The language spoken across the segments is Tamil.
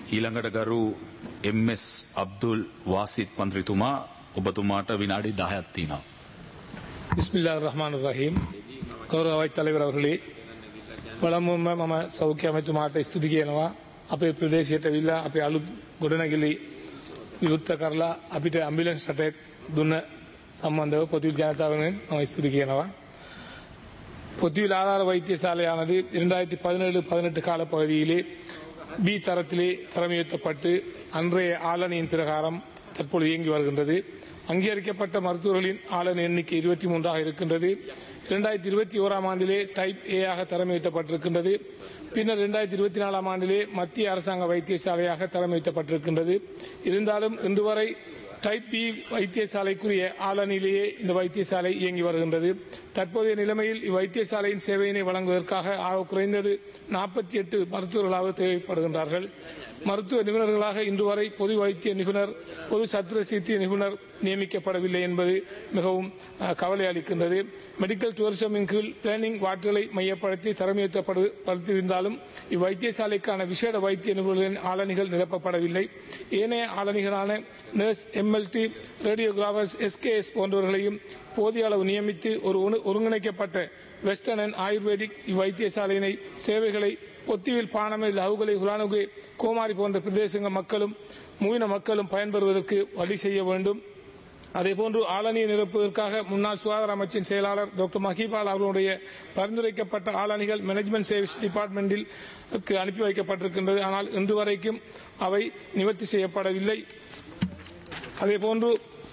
ඊළඟට ගරු එම්.එස්. අබ්දුල් වාසිත් මන්ත්‍රීතුමා ඔබතුමාට විනාඩි 10ක් තියෙනවා. பிஸ்மில்லா ரஹ்மான் ரஹீம் கௌரவ அவைத் தலைவர் அவர்களே පළමුවම මම සෞඛ්‍ය ඇමතුමාට ස්තුති කියනවා අපේ ප්‍රදේශයට විල්ලා අපේ අලුත් ගොඩනැගිලි විවෘත්ත කරලා අපිට ඇම්බිලන්ස් රටයක් දුන්න සම්බන්ධව පොතිවිල් ජනතාවෙන් මම ස්තුති කියනවා பொத்தியில் ஆதார வைத்தியசாலையானது இரண்டாயிரத்தி பதினேழு பதினெட்டு கால பகுதியிலே பி தரத்திலே தரமுயர்த்தப்பட்டு அன்றைய ஆளணியின் பிரகாரம் தற்பொழுது இயங்கி வருகின்றது அங்கீகரிக்கப்பட்ட மருத்துவர்களின் ஆளணி எண்ணிக்கை இருபத்தி மூன்றாக இருக்கின்றது இரண்டாயிரத்தி இருபத்தி ஓராம் ஆண்டிலே டைப் ஏ ஆக தரமுயர்த்தப்பட்டிருக்கின்றது பின்னர் இரண்டாயிரத்தி இருபத்தி நாலாம் ஆண்டிலே மத்திய அரசாங்க வைத்தியசாலையாக தரமுயர்த்தப்பட்டிருக்கின்றது இருந்தாலும் இன்று வரை டைப் பி வைத்தியசாலைக்குரிய ஆளணியிலேயே இந்த வைத்தியசாலை இயங்கி வருகின்றது தற்போதைய நிலைமையில் இவ்வைத்தியசாலையின் சேவையினை வழங்குவதற்காக ஆக குறைந்தது நாற்பத்தி எட்டு மருத்துவர்களாக தேவைப்படுகின்றார்கள் மருத்துவ நிபுணர்களாக இன்று வரை பொது வைத்திய நிபுணர் பொது சத்திர சிகிச்சை நிபுணர் நியமிக்கப்படவில்லை என்பது மிகவும் அஹ், கவலை அளிக்கின்றது மெடிக்கல் டூரிசமின் கீழ் பிளானிங் வார்டுகளை மையப்படுத்தி தரமுயர்த்தப்படுத்தியிருந்தாலும் இவ்வைத்தியசாலைக்கான விசேட வைத்திய நிபுணர்களின் ஆளணிகள் நிரப்பப்படவில்லை ஏனைய ஆளணிகளான நர்ஸ் எம்எல்டி ரேடியோகிராபர்ஸ் எஸ்கேஎஸ் போன்றவர்களையும் போதிய அளவு நியமித்து ஒரு ஒரு- ஒருங்கிணைக்கப்பட்ட வெஸ்டர்ன் அண்ட் ஆயுர்வேதிக் இவ்வைத்தியசாலையினை சேவைகளை பொத்திவில் பானமை லவுகலை குலானுகை கோமாரி போன்ற பிரதேசங்க மக்களும் மூவின மக்களும் பயன்பெறுவதற்கு வழி செய்ய வேண்டும் அதேபோன்று ஆளணியை நிரப்புவதற்காக முன்னாள் சுகாதார அமைச்சின் செயலாளர் டாக்டர் மஹிபால் அவர்களுடைய பரிந்துரைக்கப்பட்ட ஆளணிகள் மேனேஜ்மெண்ட் சர்வீஸ் டிபார்ட்மெண்டில் க்கு அனுப்பி வைக்கப்பட்டிருக்கின்றது ஆனால் இன்று வரைக்கும் அவை நிவர்த்தி செய்யப்படவில்லை அதேபோன்று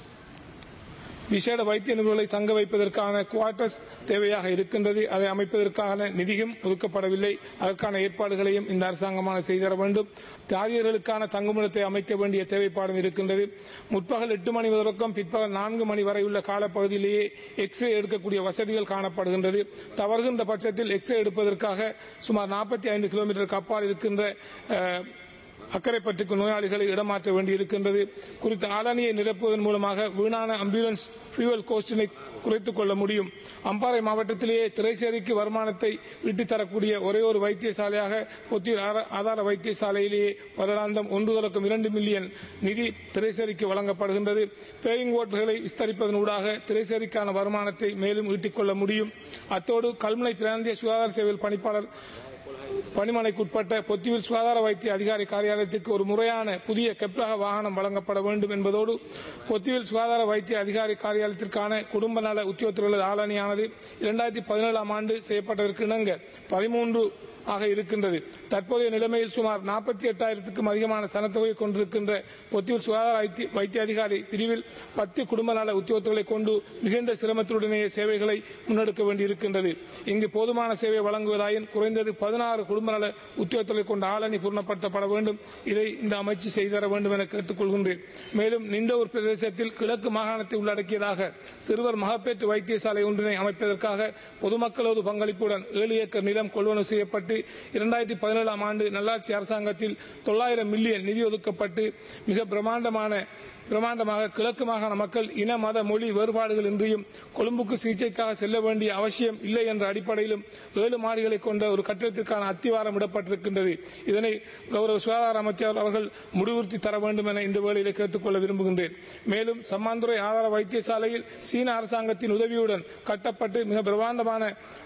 விசேட வைத்திய நிபுணர்களை தங்க வைப்பதற்கான குவார்டர்ஸ் தேவையாக இருக்கின்றது அதை அமைப்பதற்கான நிதியும் ஒதுக்கப்படவில்லை அதற்கான ஏற்பாடுகளையும் இந்த அரசாங்கமான செய்தர வேண்டும் தாதியர்களுக்கான தங்குமிடத்தை அமைக்க வேண்டிய தேவைப்பாடும் இருக்கின்றது முற்பகல் எட்டு மணி தொடக்கம் பிற்பகல் நான்கு மணி வரை உள்ள காலப்பகுதியிலேயே எக்ஸ்ரே எடுக்கக்கூடிய வசதிகள் காணப்படுகின்றது தவறுகின்ற பட்சத்தில் எக்ஸ்ரே எடுப்பதற்காக சுமார் நாற்பத்தி ஐந்து கிலோமீட்டருக்கு அப்பால் இருக்கின்ற அஹ், அக்கரைப்பட்டுக்கு நோயாளிகளை இடமாற்ற வேண்டியிருக்கின்றது குறித்த ஆளணியை நிரப்புவதன் மூலமாக வீணான அம்புலன்ஸ் ஃபியூவல் கோஸ்டினை குறைத்துக் கொள்ள முடியும் அம்பாறை மாவட்டத்திலேயே திரைசேரிக்கு வருமானத்தை ஈட்டித் தரக்கூடிய ஒரே ஒரு வைத்தியசாலையாக பொத்தியூர் ஆர- ஆதார வைத்தியசாலையிலேயே வருடாந்தம் ஒன்று தொடக்கம் இரண்டு மில்லியன் நிதி திரைசேரிக்கு வழங்கப்படுகின்றது பேயிங் ஓட்டுகளை விஸ்தரிப்பதன் ஊடாக திரைசேரிக்கான வருமானத்தை மேலும் ஈட்டிக் கொள்ள முடியும் அத்தோடு கல்முனை பிராந்திய சுகாதார சேவை பணிப்பாளர் பணிமனைக்குட்பட்ட பொத்திவில் சுகாதார வைத்திய அதிகாரி காரியாலயத்திற்கு ஒரு முறையான புதிய கெப்லக வாகனம் வழங்கப்பட வேண்டும் என்பதோடு பொத்திவில் சுகாதார வைத்திய அதிகாரி காரியாலயத்திற்கான குடும்ப நல உத்தியோகத்தர்களது ஆளணியானது இரண்டாயிரத்தி பதினேழாம் ஆண்டு செய்யப்பட்டதற்கு இணங்க பதிமூன்று ஆக இருக்கின்றது தற்போதைய நிலைமையில் சுமார் நாற்பத்தி எட்டாயிரத்துக்கும் அதிகமான சனத்தொகை கொண்டிருக்கின்ற பொத்தியூர் சுகாதார வைத்திய- வைத்திய அதிகாரி பிரிவில் பத்து குடும்ப நல உத்தியோகத்தர்களை கொண்டு மிகுந்த சிரமத்துடனேயே சேவைகளை முன்னெடுக்க வேண்டியிருக்கின்றது இங்கு போதுமான சேவை வழங்குவதாயின் குறைந்தது பதினாறு குடும்ப நல உத்தியோகத்தர்களை கொண்ட ஆளணி பூர்ணப்படுத்தப்பட வேண்டும் இதை இந்த அமைச்சு செய்தர வேண்டும் என கேட்டுக்கொள்கின்றேன் மேலும் நிந்தவூர் பிரதேசத்தில் கிழக்கு மாகாணத்தை உள்ளடக்கியதாக சிறுவர் மகப்பேற்று வைத்தியசாலை ஒன்றினை அமைப்பதற்காக பொதுமக்களது பங்களிப்புடன் ஏழு ஏக்கர் நிலம் கொள்வனவு செய்யப்பட்டு இரண்டாயிரத்தி பதினேழாம் ஆண்டு நல்லாட்சி அரசாங்கத்தில் தொள்ளாயிரம் மில்லியன் நிதி ஒதுக்கப்பட்டு மிக பிரம்மாண்டமான பிரம்மாண்டமாக கிழக்கு மாகாண மக்கள் இன மத மொழி வேறுபாடுகள் இன்றியும் கொழும்புக்கு சிகிச்சைக்காக செல்ல வேண்டிய அவசியம் இல்லை என்ற அடிப்படையிலும் ஏழு மாடிகளை கொண்ட ஒரு கட்டிடத்திற்கான அத்திவாரம் இடப்பட்டிருக்கின்றது இதனை கௌரவ சுகாதார அமைச்சர் அவர்கள் முடிவுறுத்தி தர வேண்டும் என இந்த வேளையில் கேட்டுக்கொள்ள விரும்புகின்றேன் மேலும் சம்மாந்துறை ஆதார வைத்தியசாலையில் சீன அரசாங்கத்தின் உதவியுடன் கட்டப்பட்டு மிக பிரம்மாண்டமான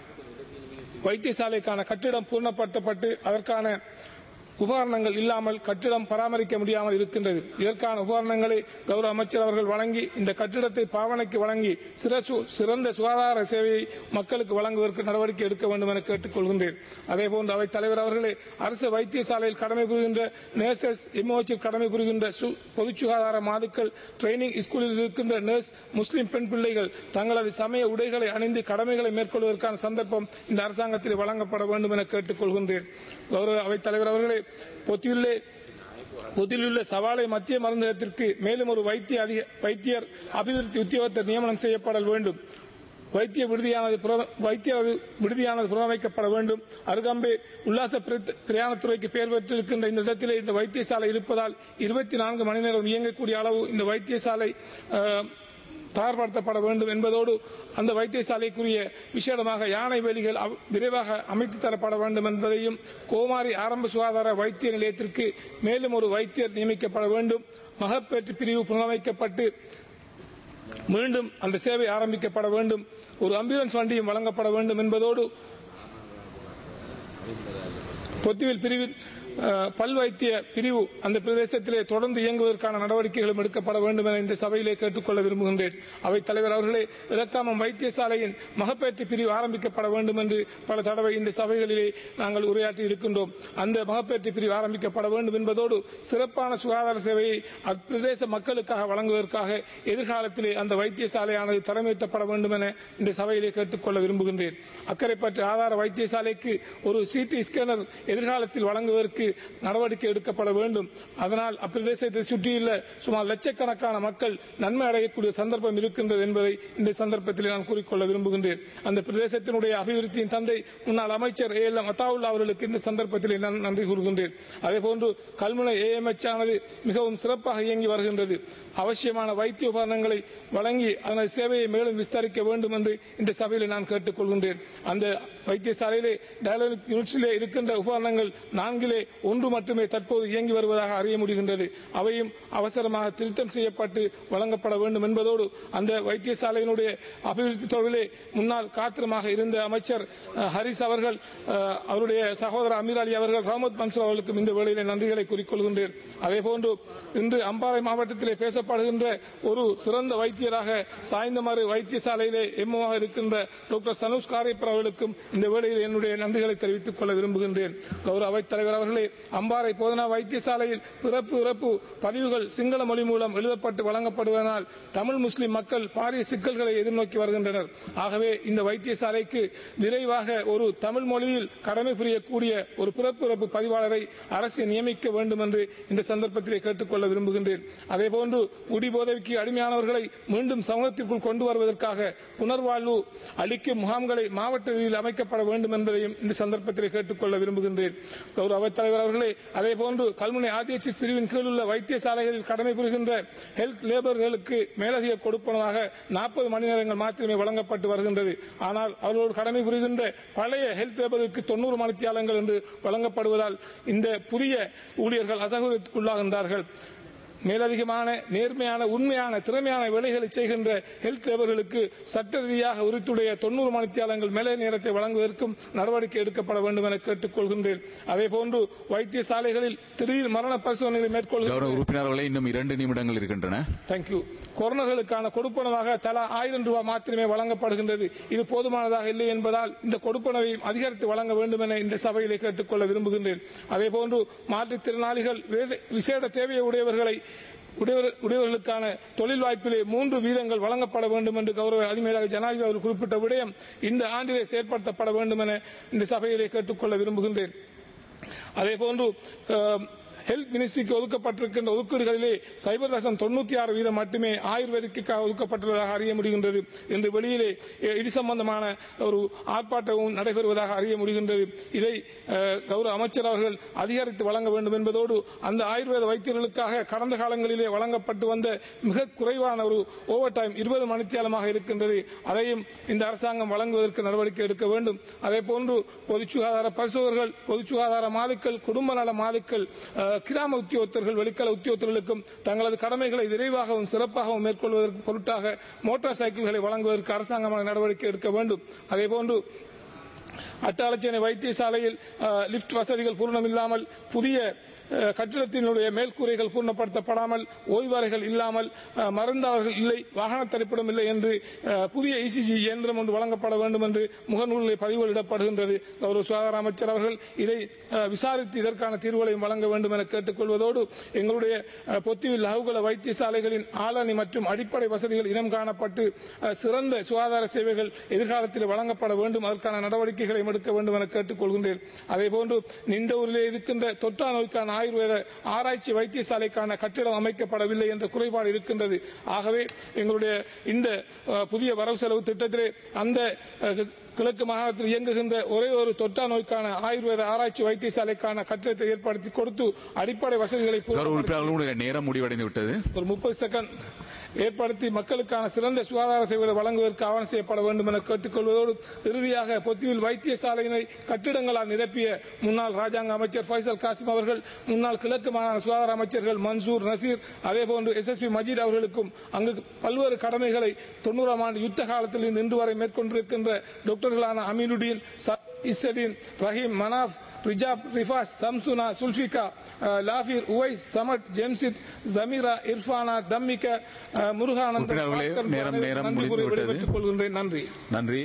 வைத்தியசாலைக்கான கட்டிடம் பூர்ணப்படுத்தப்பட்டு அதற்கான உபகரணங்கள் இல்லாமல் கட்டிடம் பராமரிக்க முடியாமல் இருக்கின்றது இதற்கான உபகரணங்களை கௌரவ அமைச்சர் அவர்கள் வழங்கி இந்த கட்டிடத்தை பாவனைக்கு வழங்கி சிறசு- சிறந்த சுகாதார சேவையை மக்களுக்கு வழங்குவதற்கு நடவடிக்கை எடுக்க வேண்டும் என கேட்டுக்கொள்கின்றேன் அதேபோன்று அவை தலைவர் அவர்களே அரசு வைத்தியசாலையில் கடமை புரிகின்ற நர்சஸ் எம்ஓச்சில் கடமை புரிகின்ற சு- பொது சுகாதார மாதுக்கள் ட்ரைனிங் ஸ்கூலில் இருக்கின்ற நர்ஸ் முஸ்லிம் பெண் பிள்ளைகள் தங்களது சமய உடைகளை அணிந்து கடமைகளை மேற்கொள்வதற்கான சந்தர்ப்பம் இந்த அரசாங்கத்தில் வழங்கப்பட வேண்டும் என கேட்டுக்கொள்கின்றேன் கௌரவ அவைத் தலைவர் அவர்களே பொத்தியுள்ளே பொதிலுள்ள சவாலை மத்திய மருந்தகத்திற்கு மேலும் ஒரு வைத்திய அதிக வைத்தியர் அபிவிருத்தி உத்தியோகத்தர் நியமனம் செய்யப்பட வேண்டும் வைத்திய விடுதியானது புற- வைத்திய விடுதியானது புறமைக்கப்பட வேண்டும் அருகம்பே உல்லாச பிர- பிரயாணத்துறைக்கு பெயர் பெற்றிருக்கின்ற இந்த இடத்திலே இந்த வைத்தியசாலை இருப்பதால் இருபத்தி நான்கு மணி நேரம் இயங்கக்கூடிய அளவு இந்த வைத்தியசாலை அஹ், தயார்படுத்தப்பட வேண்டும் என்பதோடு அந்த வைத்தியசாலைக்குரிய விசேடமாக யானை வேலிகள் அவ்- விரைவாக அமைத்து தரப்பட வேண்டும் என்பதையும் கோமாரி ஆரம்ப சுகாதார வைத்திய நிலையத்திற்கு மேலும் ஒரு வைத்தியர் நியமிக்கப்பட வேண்டும் மகப்பேற்று பிரிவு புனரமைக்கப்பட்டு மீண்டும் அந்த சேவை ஆரம்பிக்கப்பட வேண்டும் ஒரு ஆம்புலன்ஸ் வண்டியும் வழங்கப்பட வேண்டும் என்பதோடு பொத்துவில் பிரிவில் அஹ், பல் வைத்திய பிரிவு அந்த பிரதேசத்திலே தொடர்ந்து இயங்குவதற்கான நடவடிக்கைகளும் எடுக்கப்பட வேண்டும் என இந்த சபையிலே கேட்டுக்கொள்ள விரும்புகின்றேன் அவை தலைவர் அவர்களே இலக்காமம் வைத்தியசாலையின் மகப்பேற்று பிரிவு ஆரம்பிக்கப்பட வேண்டும் என்று பல தடவை இந்த சபைகளிலே நாங்கள் உரையாற்றி இருக்கின்றோம் அந்த மகப்பேற்று பிரிவு ஆரம்பிக்கப்பட வேண்டும் என்பதோடு சிறப்பான சுகாதார சேவையை அப்பிரதேச மக்களுக்காக வழங்குவதற்காக எதிர்காலத்திலே அந்த வைத்தியசாலையானது தரமேற்றப்பட வேண்டும் என இந்த சபையிலே கேட்டுக்கொள்ள விரும்புகின்றேன் அக்கரைப்பற்று ஆதார வைத்தியசாலைக்கு ஒரு சிடி ஸ்கேனர் எதிர்காலத்தில் வழங்குவதற்கு நடவடிக்கை எடுக்கப்பட வேண்டும் அதனால் அப்பிரதேசத்தை சுற்றியுள்ள சுமார் லட்சக்கணக்கான மக்கள் நன்மை அடையக்கூடிய சந்தர்ப்பம் இருக்கின்றது என்பதை இந்த சந்தர்ப்பத்தில் நான் கூறிக்கொள்ள விரும்புகின்றேன் அந்த பிரதேசத்தினுடைய அபிவிருத்தியின் தந்தை முன்னாள் அமைச்சர் ஏ எல் அத்தாவுல்லா அவர்களுக்கு இந்த சந்தர்ப்பத்தில் நான் நன்றி கூறுகின்றேன் அதேபோன்று கல்முனை ஏஎம்எச் ஆனது மிகவும் சிறப்பாக இயங்கி வருகின்றது அவசியமான வைத்திய உபகரணங்களை வழங்கி அதனது சேவையை மேலும் விஸ்தரிக்க வேண்டும் என்று இந்த சபையில் நான் கேட்டுக்கொள்கின்றேன் அந்த வைத்தியசாலையிலே டயலானிக் யூனிட்ஸிலே இருக்கின்ற உபகரணங்கள் நான்கிலே ஒன்று மட்டுமே தற்போது இயங்கி வருவதாக அறிய முடிகின்றது அவையும் அவசரமாக திருத்தம் செய்யப்பட்டு வழங்கப்பட வேண்டும் என்பதோடு அந்த வைத்தியசாலையினுடைய அபிவிருத்தி தொடர்பிலே முன்னாள் காத்திரமாக இருந்த அமைச்சர் அஹ், ஹரிஸ் அவர்கள் அஹ், அவருடைய சகோதரர் அமீர் அலி அவர்கள் ரஹமத் மன்சூர் அவர்களுக்கும் இந்த வேளையிலே நன்றிகளை கூறிக்கொள்கின்றேன் அதேபோன்று இன்று அம்பாறை மாவட்டத்திலே பேசப்படுகின்ற ஒரு சிறந்த வைத்தியராக சாய்ந்தமறு வைத்தியசாலையிலே எம்ஓவாக இருக்கின்ற டாக்டர் சனுஷ் காரைப்பர் அவர்களுக்கும் இந்த வேளையில் என்னுடைய நன்றிகளை தெரிவித்துக் கொள்ள விரும்புகின்றேன் கௌரவ அவைத் தலைவர் அவர்களே அம்பாறை போதனா வைத்தியசாலையில் பிறப்பு இறப்பு பதிவுகள் சிங்கள மொழி மூலம் எழுதப்பட்டு வழங்கப்படுவதனால் தமிழ் முஸ்லிம் மக்கள் பாரிய சிக்கல்களை எதிர்நோக்கி வருகின்றனர் ஆகவே இந்த வைத்தியசாலைக்கு விரைவாக ஒரு தமிழ் மொழியில் கடமை புரியக்கூடிய ஒரு பிறப்பு இறப்பு பதிவாளரை அரசு நியமிக்க வேண்டும் என்று இந்த சந்தர்ப்பத்திலே கேட்டுக்கொள்ள விரும்புகின்றேன் அதேபோன்று குடிபோதைக்கு அடிமையானவர்களை மீண்டும் சமூகத்திற்குள் கொண்டு வருவதற்காக புனர்வாழ்வு அளிக்கும் முகாம்களை மாவட்ட ரீதியில் அமைக்கப்பட வேண்டும் என்பதையும் இந்த சந்தர்ப்பத்திலே கேட்டுக்கொள்ள விரும்புகின்றேன் கௌரவ அவைத் தலைவர் அவர்களே அதேபோன்று கல்முனை ஆர்டிஎச் பிரிவின் கீழ் உள்ள வைத்தியசாலைகளில் கடமை புரிகின்ற ஹெல்த் லேபர்களுக்கு மேலதிக கொடுப்பனமாக நாற்பது மணி நேரங்கள் மாத்திரமே வழங்கப்பட்டு வருகின்றது ஆனால் அவர்களோடு கடமை புரிகின்ற பழைய ஹெல்த் லேபருக்கு தொண்ணூறு மணித்தியாலங்கள் என்று வழங்கப்படுவதால் இந்த புதிய ஊழியர்கள் அசௌகரியத்துக்குள்ளாகின்றார்கள் மேலதிகமான நேர்மையான உண்மையான திறமையான வேலைகளை செய்கின்ற ஹெல்த் லேபர்களுக்கு சட்ட ரீதியாக உரித்துடைய தொண்ணூறு மணித்தியாலங்கள் மேலே நேரத்தை வழங்குவதற்கும் நடவடிக்கை எடுக்கப்பட வேண்டும் என கேட்டுக்கொள்கின்றேன் அதேபோன்று வைத்தியசாலைகளில் திடீர் மரண பரிசோதனைகளை மேற்கொள்கின்ற கௌரவ உறுப்பினர்களே இன்னும் இரண்டு நிமிடங்கள் இருக்கின்றன தேங்க்யூ கொரோனர்களுக்கான கொடுப்பனவாக தலா ஆயிரம் ரூபாய் மாத்திரமே வழங்கப்படுகின்றது இது போதுமானதாக இல்லை என்பதால் இந்த கொடுப்பனவையும் அதிகரித்து வழங்க வேண்டும் என இந்த சபையிலே கேட்டுக்கொள்ள விரும்புகின்றேன் அதேபோன்று மாற்றுத்திறனாளிகள் வேத- விசேட தேவையை உடையவர்களை உடையவர்- உடையவர்களுக்கான தொழில் வாய்ப்பிலே மூன்று வீதங்கள் வழங்கப்பட வேண்டும் என்று கௌரவ அதிமேலாக ஜனாதிபதி அவர்கள் குறிப்பிட்ட விடயம் இந்த ஆண்டிலே செயற்படுத்தப்பட வேண்டும் என இந்த சபையிலே கேட்டுக்கொள்ள விரும்புகின்றேன் அதேபோன்று அஹ், ஹெல்த் மினிஸ்ட்ரிக்கு ஒதுக்கப்பட்டிருக்கின்ற ஒதுக்கீடுகளிலே சைபர் தசம் தொண்ணூத்தி ஆறு வீதம் மட்டுமே ஆயுர்வேதிக்காக ஒதுக்கப்பட்டுள்ளதாக அறிய முடிகின்றது இன்று வெளியிலே அஹ், இது சம்பந்தமான ஒரு ஆர்ப்பாட்டமும் நடைபெறுவதாக அறிய முடிகின்றது இதை அஹ், கௌரவ அமைச்சர் அவர்கள் அதிகரித்து வழங்க வேண்டும் என்பதோடு அந்த ஆயுர்வேத வைத்தியர்களுக்காக கடந்த காலங்களிலே வழங்கப்பட்டு வந்த மிக குறைவான ஒரு ஓவர் டைம் இருபது மணித்தியாலமாக இருக்கின்றது அதையும் இந்த அரசாங்கம் வழங்குவதற்கு நடவடிக்கை எடுக்க வேண்டும் அதே போன்று பொது சுகாதார பரிசோதகர்கள் பொது சுகாதார மாதுக்கள் குடும்ப நல மாதுக்கள் அஹ், கிராம உத்தியோகத்தர்கள் வெளிக்கள உத்தியோகத்தர்களுக்கும் தங்களது கடமைகளை விரைவாகவும் சிறப்பாகவும் மேற்கொள்வதற்கு பொருட்டாக மோட்டார் சைக்கிள்களை வழங்குவதற்கு அரசாங்கமான நடவடிக்கை எடுக்க வேண்டும் அதேபோன்று அட்டாளச்சேனை வைத்தியசாலையில் அஹ், லிப்ட் வசதிகள் பூர்ணமில்லாமல் புதிய அஹ், கட்டிடத்தினுடைய மேல்கூரைகள் பூர்ணப்படுத்தப்படாமல் ஓய்வறைகள் இல்லாமல் அஹ், மருந்தாளர்கள் இல்லை வாகன தரிப்பிடம் இல்லை என்று அஹ், புதிய இசிஜி இயந்திரம் ஒன்று வழங்கப்பட வேண்டும் என்று முகநூலில் பதிவுகளிடப்படுகின்றது கௌரவ சுகாதார அமைச்சர் அவர்கள் இதை அஹ், விசாரித்து இதற்கான தீர்வுகளையும் வழங்க வேண்டும் என கேட்டுக்கொள்வதோடு எங்களுடைய அஹ், பொத்திவில் லகுகுல வைத்தியசாலைகளின் ஆளணி மற்றும் அடிப்படை வசதிகள் இனம் காணப்பட்டு அஹ், சிறந்த சுகாதார சேவைகள் எதிர்காலத்தில் வழங்கப்பட வேண்டும் அதற்கான நடவடிக்கைகளை எடுக்க வேண்டும் என கேட்டுக்கொள்கின்றேன் அதேபோன்று நிந்தூரிலே இருக்கின்ற தொற்றா நோய்க்கான ஆயுர்வேத ஆராய்ச்சி வைத்தியசாலைக்கான கட்டிடம் அமைக்கப்படவில்லை என்ற குறைபாடு இருக்கின்றது ஆகவே எங்களுடைய இந்த அஹ், புதிய வரவு செலவு திட்டத்திலே அந்த அஹ், கிழக்கு மாகாணத்தில் இயங்குகின்ற ஒரே ஒரு தொற்றா நோய்க்கான ஆயுர்வேத ஆராய்ச்சி வைத்தியசாலைக்கான கட்டிடத்தை ஏற்படுத்தி கொடுத்து அடிப்படை வசதிகளை பூர்த்தி கௌரவ உறுப்பினர்களுடைய நேரம் முடிவடைந்து விட்டது ஒரு முப்பது செகண்ட் ஏற்படுத்தி மக்களுக்கான சிறந்த சுகாதார சேவைகளை வழங்குவதற்கு ஆவணம் செய்யப்பட வேண்டும் என கேட்டுக்கொள்வதோடு இறுதியாக பொத்துவில் வைத்தியசாலையினை கட்டிடங்களால் நிரப்பிய முன்னாள் ராஜாங்க அமைச்சர் ஃபைசல் காசிம் அவர்கள் முன்னாள் கிழக்கு மாகாண சுகாதார அமைச்சர்கள் மன்சூர் நசீர் அதேபோன்று எஸ்எஸ்பி மஜீத் அவர்களுக்கும் அங்கு பல்வேறு கடமைகளை தொண்ணூறாம் ஆண்டு யுத்த காலத்தில் இருந்து இன்று வரை மேற்கொண்டிருக்கின்ற டாக்டர்களான அமீனுடீன் ச- இஸ்ஸடீன் ரஹீம் மனாஃப் ரிஜாப் ரிஃபாஸ் சம்சுனா சுல்ஃபிகா அஹ், லாஃபீர் உவைஸ் சமட் ஜெம்சித் ஜமீரா இர்ஃபானா தம்மிக அஹ், முருகானந்தன் உறுப்பினர்களே, பாஸ்கர் நேரம், அனைவருக்கும் நேரம் நன்றி கூறி முடிந்து விட்டது. விடைபெற்றுக் கொள்கின்றேன் நன்றி நன்றி